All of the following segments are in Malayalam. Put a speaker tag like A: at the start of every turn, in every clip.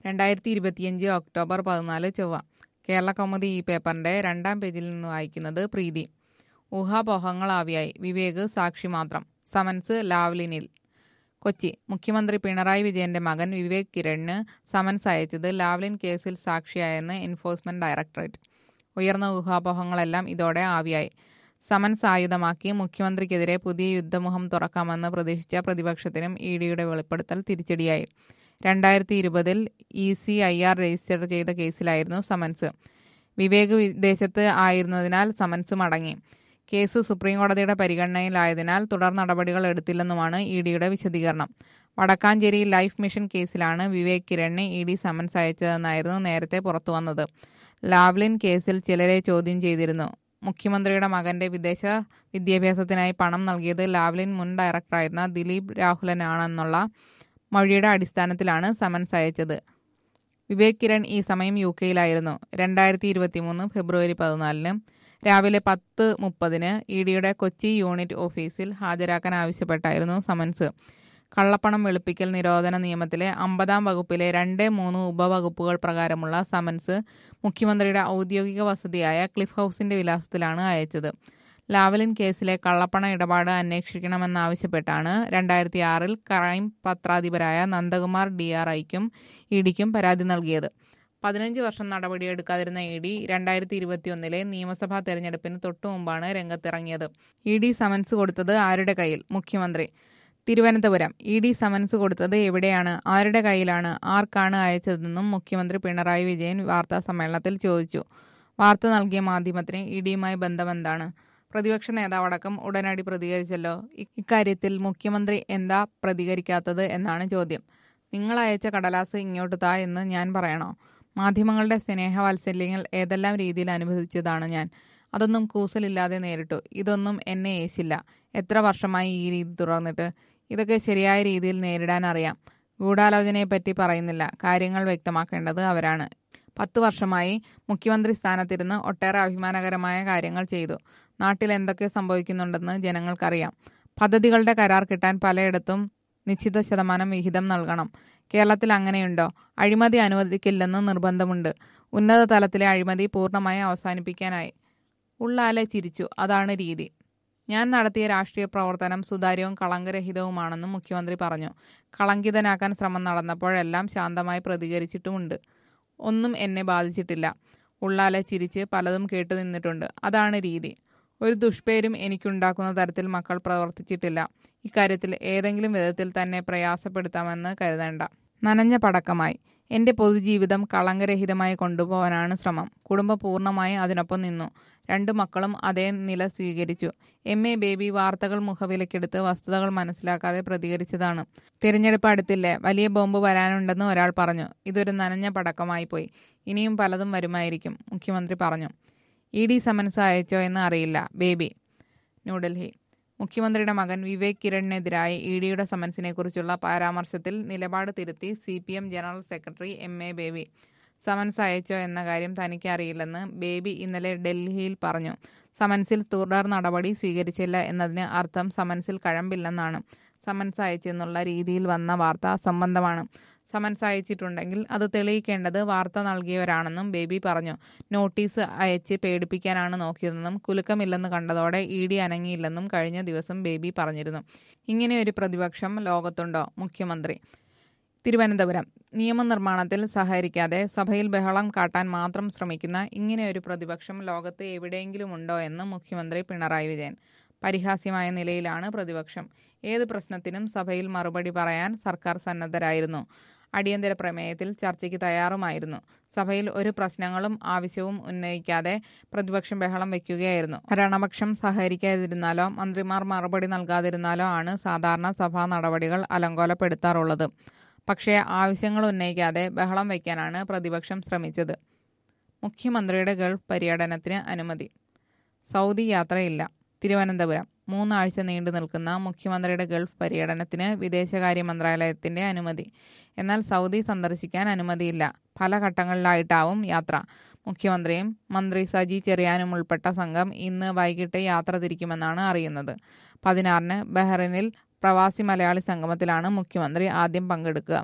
A: രണ്ടായിരത്തി ഇരുപത്തിയഞ്ച് ഒക്ടോബർ പതിനാല് ചൊവ്വ കേരള കൗമുദി ഈ പേപ്പറിന്റെ രണ്ടാം പേജിൽ നിന്ന് വായിക്കുന്നത് പ്രീതി ഊഹാപോഹങ്ങളാവിയായി വിവേക് സാക്ഷി മാത്രം സമൻസ് ലാവ്ലിനിൽ കൊച്ചി മുഖ്യമന്ത്രി പിണറായി വിജയന്റെ മകൻ വിവേക് കിരണിന് സമൻസ് അയച്ചത് ലാവ്ലിൻ കേസിൽ സാക്ഷിയായെന്ന് എൻഫോഴ്സ്മെന്റ് ഡയറക്ടറേറ്റ് ഉയർന്ന ഊഹാപോഹങ്ങളെല്ലാം ഇതോടെ ആവിയായി സമൻസ് ആയുധമാക്കി മുഖ്യമന്ത്രിക്കെതിരെ പുതിയ യുദ്ധമുഖം തുറക്കാമെന്ന് പ്രതീക്ഷിച്ച പ്രതിപക്ഷത്തിനും ഇ ഡിയുടെ വെളിപ്പെടുത്തൽ തിരിച്ചടിയായി രണ്ടായിരത്തി ഇരുപതിൽ E C I R register ചെയ്ത കേസിലായിരുന്നു സമൻസ് വിവേക് വിദേശത്ത് ആയിരുന്നതിനാൽ സമൻസ് മടങ്ങി കേസ് സുപ്രീം കോടതിയുടെ പരിഗണനയിലായതിനാൽ തുടർ നടപടികൾ എടുത്തില്ലെന്നുമാണ് ഇ ഡിയുടെ വിശദീകരണം വടക്കാഞ്ചേരി ലൈഫ് മിഷൻ കേസിലാണ് വിവേക് കിരണിന് ഇ ഡി സമൻസ് അയച്ചതെന്നായിരുന്നു നേരത്തെ പുറത്തുവന്നത് ലാവ്ലിൻ കേസിൽ ചിലരെ ചോദ്യം ചെയ്തിരുന്നു മുഖ്യമന്ത്രിയുടെ മകന്റെ വിദേശ വിദ്യാഭ്യാസത്തിനായി പണം നൽകിയത് ലാവ്ലിൻ മുൻ ഡയറക്ടറായിരുന്ന ദിലീപ് രാഹുലനാണെന്നുള്ള മൊഴിയുടെ അടിസ്ഥാനത്തിലാണ് സമൻസ് അയച്ചത് വിവേക് കിരൺ ഈ സമയം യു കെയിലായിരുന്നു രണ്ടായിരത്തി ഇരുപത്തി മൂന്ന് ഫെബ്രുവരി പതിനാലിന് രാവിലെ പത്ത് മുപ്പതിന് ഇ ഡിയുടെ കൊച്ചി യൂണിറ്റ് ഓഫീസിൽ ഹാജരാക്കാൻ ആവശ്യപ്പെട്ടായിരുന്നു സമൻസ് കള്ളപ്പണം വെളുപ്പിക്കൽ നിരോധന നിയമത്തിലെ അമ്പതാം വകുപ്പിലെ രണ്ട് മൂന്ന് ഉപവകുപ്പുകൾ പ്രകാരമുള്ള സമൻസ് മുഖ്യമന്ത്രിയുടെ ഔദ്യോഗിക വസതിയായ ക്ലിഫ് ഹൗസിന്റെ വിലാസത്തിലാണ് അയച്ചത് ലാവലിൻ കേസിലെ കള്ളപ്പണ ഇടപാട് അന്വേഷിക്കണമെന്നാവശ്യപ്പെട്ടാണ് രണ്ടായിരത്തി ആറിൽ ക്രൈം പത്രാധിപരായ നന്ദകുമാർ ഡി ആർ ഐക്കും ഇ ഡിക്കും പരാതി നൽകിയത് പതിനഞ്ച് വർഷം നടപടിയെടുക്കാതിരുന്ന ഇ ഡി രണ്ടായിരത്തി ഇരുപത്തിയൊന്നിലെ നിയമസഭാ തെരഞ്ഞെടുപ്പിന് തൊട്ടു മുമ്പാണ് രംഗത്തിറങ്ങിയത് ഇ ഡി സമൻസ് കൊടുത്തത് ആരുടെ കയ്യിൽ മുഖ്യമന്ത്രി തിരുവനന്തപുരം ഇ ഡി സമൻസ് കൊടുത്തത് എവിടെയാണ് ആരുടെ കയ്യിലാണ് ആർക്കാണ് അയച്ചതെന്നും മുഖ്യമന്ത്രി പിണറായി വിജയൻ വാർത്താ സമ്മേളനത്തിൽ ചോദിച്ചു വാർത്ത നൽകിയ മാധ്യമത്തിന് ഇ ഡിയുമായി ബന്ധമെന്താണ് പ്രതിപക്ഷ നേതാവടക്കം ഉടനടി പ്രതികരിച്ചല്ലോ ഇക്കാര്യത്തിൽ മുഖ്യമന്ത്രി എന്താ പ്രതികരിക്കാത്തത് എന്നാണ് ചോദ്യം നിങ്ങൾ അയച്ച കടലാസ് ഇങ്ങോട്ട് താ എന്ന് ഞാൻ പറയണോ മാധ്യമങ്ങളുടെ സ്നേഹവാത്സല്യങ്ങൾ ഏതെല്ലാം രീതിയിൽ അനുഭവിച്ചതാണ് ഞാൻ അതൊന്നും കൂസലില്ലാതെ നേരിട്ടു ഇതൊന്നും എന്നെ ഏശില്ല എത്ര വർഷമായി ഈ രീതി തുടർന്നിട്ട് ഇതൊക്കെ ശരിയായ രീതിയിൽ നേരിടാൻ അറിയാം ഗൂഢാലോചനയെപ്പറ്റി പറയുന്നില്ല കാര്യങ്ങൾ വ്യക്തമാക്കേണ്ടത് അവരാണ് പത്ത് വർഷമായി മുഖ്യമന്ത്രി സ്ഥാനത്തിരുന്ന് ഒട്ടേറെ അഭിമാനകരമായ കാര്യങ്ങൾ ചെയ്തു നാട്ടിൽ എന്തൊക്കെ സംഭവിക്കുന്നുണ്ടെന്ന് ജനങ്ങൾക്കറിയാം പദ്ധതികളുടെ കരാർ കിട്ടാൻ പലയിടത്തും നിശ്ചിത ശതമാനം വിഹിതം നൽകണം കേരളത്തിൽ അങ്ങനെയുണ്ടോ അഴിമതി അനുവദിക്കില്ലെന്ന് നിർബന്ധമുണ്ട് ഉന്നത തലത്തിലെ അഴിമതി പൂർണ്ണമായി അവസാനിപ്പിക്കാനായി ഉള്ളാലെ ചിരിച്ചു അതാണ് രീതി ഞാൻ നടത്തിയ രാഷ്ട്രീയ പ്രവർത്തനം സുതാര്യവും കളങ്കരഹിതവുമാണെന്നും മുഖ്യമന്ത്രി പറഞ്ഞു കളങ്കിതനാക്കാൻ ശ്രമം നടന്നപ്പോഴെല്ലാം ശാന്തമായി പ്രതികരിച്ചിട്ടുമുണ്ട് ഒന്നും എന്നെ ബാധിച്ചിട്ടില്ല ഉള്ളാലെ ചിരിച്ച് പലതും കേട്ടു നിന്നിട്ടുണ്ട് അതാണ് രീതി ഒരു ദുഷ്പേരും എനിക്കുണ്ടാക്കുന്ന തരത്തിൽ മക്കൾ പ്രവർത്തിച്ചിട്ടില്ല ഇക്കാര്യത്തിൽ ഏതെങ്കിലും വിധത്തിൽ തന്നെ പ്രയാസപ്പെടുത്താമെന്ന് കരുതേണ്ട നനഞ്ഞ പടക്കമായി എൻ്റെ പൊതുജീവിതം കളങ്കരഹിതമായി കൊണ്ടുപോകാനാണ് ശ്രമം കുടുംബം പൂർണ്ണമായി അതിനൊപ്പം നിന്നു രണ്ടു മക്കളും അതേ നില സ്വീകരിച്ചു എം എ ബേബി വാർത്തകൾ മുഖവിലക്കെടുത്ത് വസ്തുതകൾ മനസ്സിലാക്കാതെ പ്രതികരിച്ചതാണ് തിരഞ്ഞെടുപ്പ് അടുത്തില്ലേ വലിയ ബോംബ് വരാനുണ്ടെന്ന് ഒരാൾ പറഞ്ഞു ഇതൊരു നനഞ്ഞ പടക്കമായി പോയി ഇനിയും പലതും വരുമായിരിക്കും മുഖ്യമന്ത്രി പറഞ്ഞു ഇ ഡി സമൻസ് അയച്ചോ എന്ന് അറിയില്ല ബേബി ന്യൂഡൽഹി മുഖ്യമന്ത്രിയുടെ മകൻ വിവേക് കിരണിനെതിരായ ഇ ഡിയുടെ സമൻസിനെക്കുറിച്ചുള്ള പരാമർശത്തിൽ നിലപാട് തിരുത്തി C P M general secretary M A Baby summons അയച്ചോ എന്ന കാര്യം തനിക്ക് അറിയില്ലെന്ന് ബേബി ഇന്നലെ ഡൽഹിയിൽ പറഞ്ഞു സമൻസിൽ തുടർ നടപടി സ്വീകരിച്ചില്ല എന്നതിന് അർത്ഥം സമൻസിൽ കഴമ്പില്ലെന്നാണ് സമൻസ് അയച്ചെന്നുള്ള രീതിയിൽ വന്ന വാർത്ത അസംബന്ധമാണ് സമൻസ് അയച്ചിട്ടുണ്ടെങ്കിൽ അത് തെളിയിക്കേണ്ടത് വാർത്ത നൽകിയവരാണെന്നും ബേബി പറഞ്ഞു നോട്ടീസ് അയച്ച് പേടിപ്പിക്കാനാണ് നോക്കിയതെന്നും കുലുക്കമില്ലെന്ന് കണ്ടതോടെ ഇ ഡി അനങ്ങിയില്ലെന്നും കഴിഞ്ഞ ദിവസം ബേബി പറഞ്ഞിരുന്നു ഇങ്ങനെ ഒരു പ്രതിപക്ഷം ലോകത്തുണ്ടോ മുഖ്യമന്ത്രി തിരുവനന്തപുരം നിയമനിർമ്മാണത്തിൽ സഹകരിക്കാതെ സഭയിൽ ബഹളം കാട്ടാൻ മാത്രം ശ്രമിക്കുന്ന ഇങ്ങനെ ഒരു പ്രതിപക്ഷം ലോകത്ത് എവിടെയെങ്കിലും ഉണ്ടോ എന്ന് മുഖ്യമന്ത്രി പിണറായി വിജയൻ പരിഹാസ്യമായ നിലയിലാണ് പ്രതിപക്ഷം ഏത് പ്രശ്നത്തിനും സഭയിൽ മറുപടി പറയാൻ സർക്കാർ സന്നദ്ധരായിരുന്നു അടിയന്തര പ്രമേയത്തിൽ ചർച്ചയ്ക്ക് തയ്യാറുമായിരുന്നു സഭയിൽ ഒരു പ്രശ്നങ്ങളും ആവശ്യവും ഉന്നയിക്കാതെ പ്രതിപക്ഷം ബഹളം വയ്ക്കുകയായിരുന്നു ഭരണപക്ഷം സഹകരിക്കാതിരുന്നാലോ മന്ത്രിമാർ മറുപടി നൽകാതിരുന്നാലോ ആണ് സാധാരണ സഭാ നടപടികൾ അലങ്കോലപ്പെടുത്താറുള്ളത് പക്ഷേ ആവശ്യങ്ങൾ ഉന്നയിക്കാതെ ബഹളം വയ്ക്കാനാണ് പ്രതിപക്ഷം ശ്രമിച്ചത് മുഖ്യമന്ത്രിയുടെ ഗൾഫ് പര്യടനത്തിന് അനുമതി സൗദി യാത്രയില്ല തിരുവനന്തപുരം മൂന്നാഴ്ച നീണ്ടു നിൽക്കുന്ന മുഖ്യമന്ത്രിയുടെ ഗൾഫ് പര്യടനത്തിന് വിദേശകാര്യ മന്ത്രാലയത്തിന്റെ അനുമതി എന്നാൽ സൗദി സന്ദർശിക്കാൻ അനുമതിയില്ല പല ഘട്ടങ്ങളിലായിട്ടാവും യാത്ര മുഖ്യമന്ത്രിയും മന്ത്രി സജി ചെറിയാനും ഉൾപ്പെട്ട സംഘം ഇന്ന് വൈകിട്ട് യാത്ര തിരിക്കുമെന്നാണ് അറിയുന്നത് പതിനാറിന് ബഹ്റിനിൽ പ്രവാസി മലയാളി സംഗമത്തിലാണ് മുഖ്യമന്ത്രി ആദ്യം പങ്കെടുക്കുക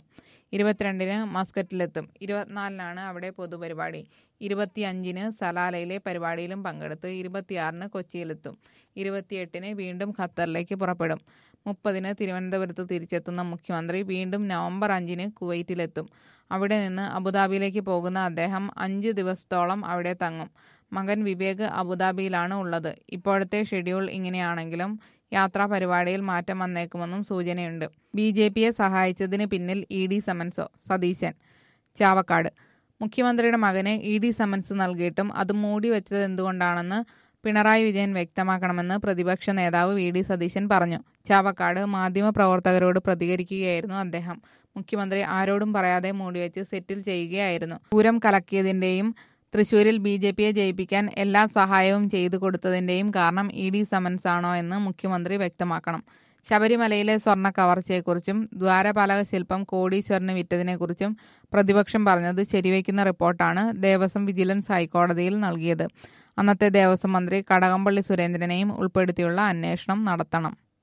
A: ഇരുപത്തിരണ്ടിന് മസ്കറ്റിലെത്തും ഇരുപത്തിനാലിനാണ് അവിടെ പൊതുപരിപാടി ഇരുപത്തിയഞ്ചിന് സലാലയിലെ പരിപാടിയിലും പങ്കെടുത്ത് ഇരുപത്തിയാറിന് കൊച്ചിയിലെത്തും ഇരുപത്തിയെട്ടിന് വീണ്ടും ഖത്തറിലേക്ക് പുറപ്പെടും മുപ്പതിന് തിരുവനന്തപുരത്ത് തിരിച്ചെത്തുന്ന മുഖ്യമന്ത്രി വീണ്ടും നവംബർ അഞ്ചിന് കുവൈറ്റിലെത്തും അവിടെ നിന്ന് അബുദാബിയിലേക്ക് പോകുന്ന അദ്ദേഹം അഞ്ച് ദിവസത്തോളം അവിടെ തങ്ങും മകൻ വിവേക് അബുദാബിയിലാണ് ഉള്ളത് ഇപ്പോഴത്തെ ഷെഡ്യൂൾ ഇങ്ങനെയാണെങ്കിലും യാത്രാ പരിപാടിയിൽ മാറ്റം വന്നേക്കുമെന്നും സൂചനയുണ്ട് ബി ജെ പിയെ സഹായിച്ചതിന് പിന്നിൽ ഇ ഡി സമൻസോ സതീശൻ ചാവക്കാട് മുഖ്യമന്ത്രിയുടെ മകന് ഇ ഡി സമൻസ് നൽകിയിട്ടും അത് മൂടി വെച്ചത് എന്തുകൊണ്ടാണെന്ന് പിണറായി വിജയൻ വ്യക്തമാക്കണമെന്ന് പ്രതിപക്ഷ നേതാവ് വി ഡി സതീശൻ പറഞ്ഞു ചാവക്കാട് മാധ്യമപ്രവർത്തകരോട് പ്രതികരിക്കുകയായിരുന്നു അദ്ദേഹം മുഖ്യമന്ത്രി ആരോടും പറയാതെ മൂടിവെച്ച് സെറ്റിൽ ചെയ്യുകയായിരുന്നു പൂരം കലക്കിയതിന്റെയും തൃശൂരിൽ ബി ജെ പിയെ ജയിപ്പിക്കാൻ എല്ലാ സഹായവും ചെയ്തു കൊടുത്തതിന്റെയും കാരണം ഇ ഡി സമൻസ് ആണോ എന്ന് മുഖ്യമന്ത്രി വ്യക്തമാക്കണം ശബരിമലയിലെ സ്വർണ്ണ കവർച്ചയെക്കുറിച്ചും ദ്വാരപാലക ശില്പം കോടീശ്വരന് വിറ്റതിനെക്കുറിച്ചും പ്രതിപക്ഷം പറഞ്ഞത് ശരിവയ്ക്കുന്ന റിപ്പോർട്ടാണ് ദേവസ്വം വിജിലൻസ് ഹൈക്കോടതിയിൽ നൽകിയത് അന്നത്തെ ദേവസ്വം മന്ത്രി കടകംപള്ളി സുരേന്ദ്രനെയും ഉൾപ്പെടുത്തിയുള്ള അന്വേഷണം നടത്തണം